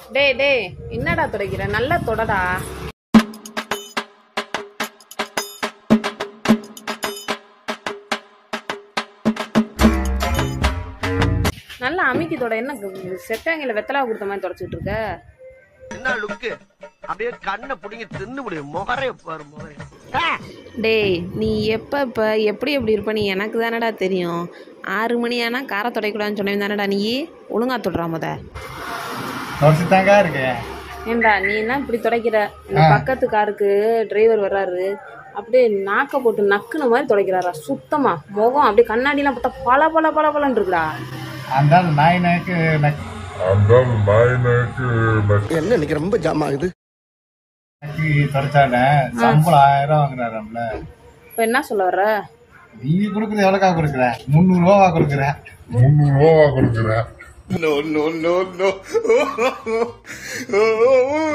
டேய் டேய் என்னடா துடைக்கிற நல்லா தொடடா நல்லா அமுக்கி தொட என்ன செட்டாங்கில வெத்தலா கொடுத்த மாதிரி தொடச்சிட்டு இருக்க என்ன லுக்கு அப்படியே கண்ணை புடிங்கி தின்னு முடியும் முகரே பாரு முகரே டேய் நீ எப்போ இப்போ எப்படி எப்படி இருப்ப நீ எனக்கு தானடா தெரியும் ஆறு மணி ஆனால் காரை துடைக்கூடாதுன்னு சொன்னேன் தானடா நீ ஒழுங்கா தொடுறா முத தொடச்சுதாங்க இருக்கேன் ஏண்டா நீ என்ன இப்படி துடைக்கிற இந்த பக்கத்து காருக்கு டிரைவர் வர்றாரு அப்படியே நாக்க போட்டு நக்குன மாதிரி துடைக்கிறாரா சுத்தமா முகம் அப்படியே கண்ணாடிலாம் பார்த்தா பல பல பல பலன்னு இருக்குடா அந்த நாய் நாய்க்கு நக்கி என்ன இன்னைக்கு ரொம்ப ஜாம் ஆகுது தொடச்சானே சம்பளம் ஆயிரம் வாங்குறாருல இப்போ என்ன சொல்ல வர்ற நீ கொடுக்குறது எவ்வளோக்கா கொடுக்குற முந்நூறு ரூபாவா கொடுக்குற முந்நூறு ரூபா கொடுக்குற நோ நோ நோ நோ